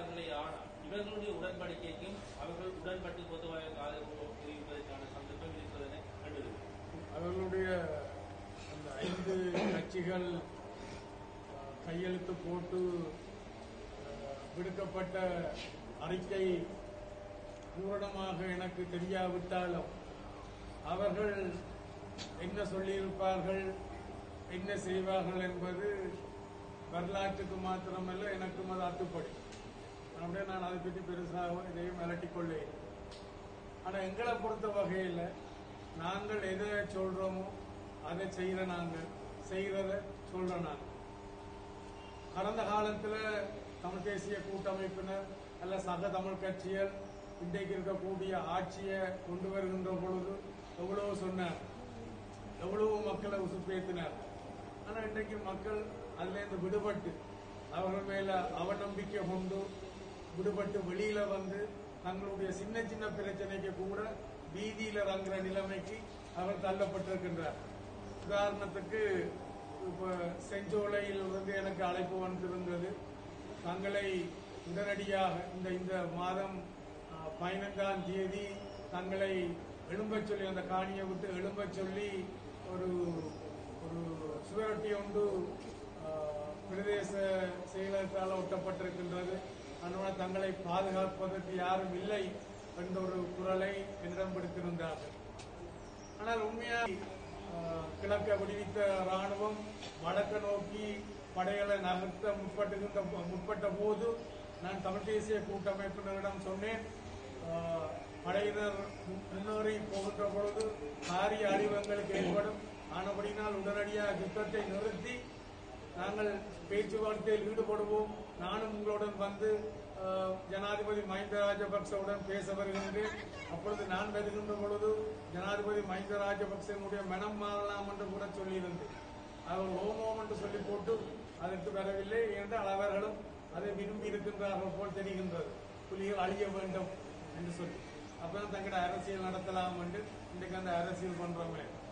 இருக்கிறார்களே ஆனால் இவர்களுடைய உடன்படிக்கைக்கும் அவர்கள் உடன்பட்டு பொதுவாக ஆதரவு தெரிவிப்பதற்கான சந்தர்ப்பம் இருக்கிறதென கண்டிருக்கிறோம் அவர்களுடைய அந்த ஐந்து கட்சிகள் அஹ், கையெழுத்து போட்டு அஹ், விடுக்கப்பட்ட அறிக்கை பூரணமாக எனக்கு தெரியாவிட்டாலும் அவர்கள் என்ன சொல்லியிருப்பார்கள் என்ன செய்வார்கள் என்பது வரலாற்றுக்கு மாத்திரமல்ல எனக்கும் அது அத்துப்படி அப்படியே நான் அதை பற்றி பெருசாக இதையும் அலட்டிக்கொள்ளேன் ஆனா எங்களை பொறுத்த வகையில் நாங்கள் எதை சொல்றோமோ அதை செய்யற நாங்கள் செய்யறத சொல்ற நாங்கள் கடந்த காலத்துல தமிழ் தேசிய கூட்டமைப்பினர் அல்ல சக தமிழ் கட்சிகள் இன்றைக்கு இருக்கக்கூடிய ஆட்சியை கொண்டு வருகின்ற பொழுது எவ்வளவு சொன்னார் எவ்வளவு மக்களை உசுப்பேத்தினார் ஆனா இன்றைக்கு மக்கள் அதுல இருந்து விடுபட்டு அவர்கள் மேல அவநம்பிக்கை கொண்டு விடுபட்டு வெளியில வந்து தங்களுடைய சின்ன சின்ன பிரச்சனைக்கு கூட வீதியில இறங்குற நிலைமைக்கு அவர் தள்ளப்பட்டிருக்கின்றார் உதாரணத்துக்கு இப்ப செஞ்சோலையில் இருந்து எனக்கு அழைப்பு வந்திருந்தது தங்களை உடனடியாக இந்த இந்த மாதம் அஹ், பதினைந்தாம் தேதி தங்களை எழும்பச் சொல்லி அந்த காணியை விட்டு எழும்பச் சொல்லி ஒரு ஒரு சுவரொட்டி ஒன்று அஹ், பிரதேச செயலகத்தால் ஒட்டப்பட்டிருக்கின்றது அதனால் தங்களை பாதுகாப்பதற்கு யாரும் இல்லை என்ற ஒரு குரலை என்னிடம் விடுத்திருந்தார்கள் ஆனால் உண்மையா அஹ், கிழக்க விடுவித்த ராணுவம் வடக்க நோக்கி படைகளை நகர்த்த முற்பட்டுகின்ற முற்பட்ட போது நான் தமிழ் தேசிய கூட்டமைப்பினரிடம் சொன்னேன் அஹ், படையினர் மு- முன்னேறி போகின்ற பொழுது பாரிய அழிவு எங்களுக்கு ஏற்படும் ஆனபடினால் உடனடியாக யுத்தத்தை நிறுத்தி நாங்கள் பேச்சுவார்த்தையில் ஈடுபடுவோம் நானும் உங்களுடன் வந்து அஹ், ஜனாதிபதி மஹிந்த ராஜபக்சவுடன் பேச வருகின்றேன் அப்பொழுது நான் வருகின்ற பொழுது ஜனாதிபதி மஹிந்த ராஜபக்சனுடைய மனம் மாறலாம் என்று கூட சொல்லியிருந்தேன் அவர் ஓம் ஓம் என்று சொல்லி போட்டு அதற்கு வரவில்லை என்றால் அவர்களும் அதை விரும்பி இருக்கின்றார்கள் போல் தெரிகின்றது புலிகள் அழிய வேண்டும் என்று சொல்லி அப்பதான் தங்களோட அரசியல் நடத்தலாம் என்று இன்றைக்கு அந்த அரசியல் பண்றோமே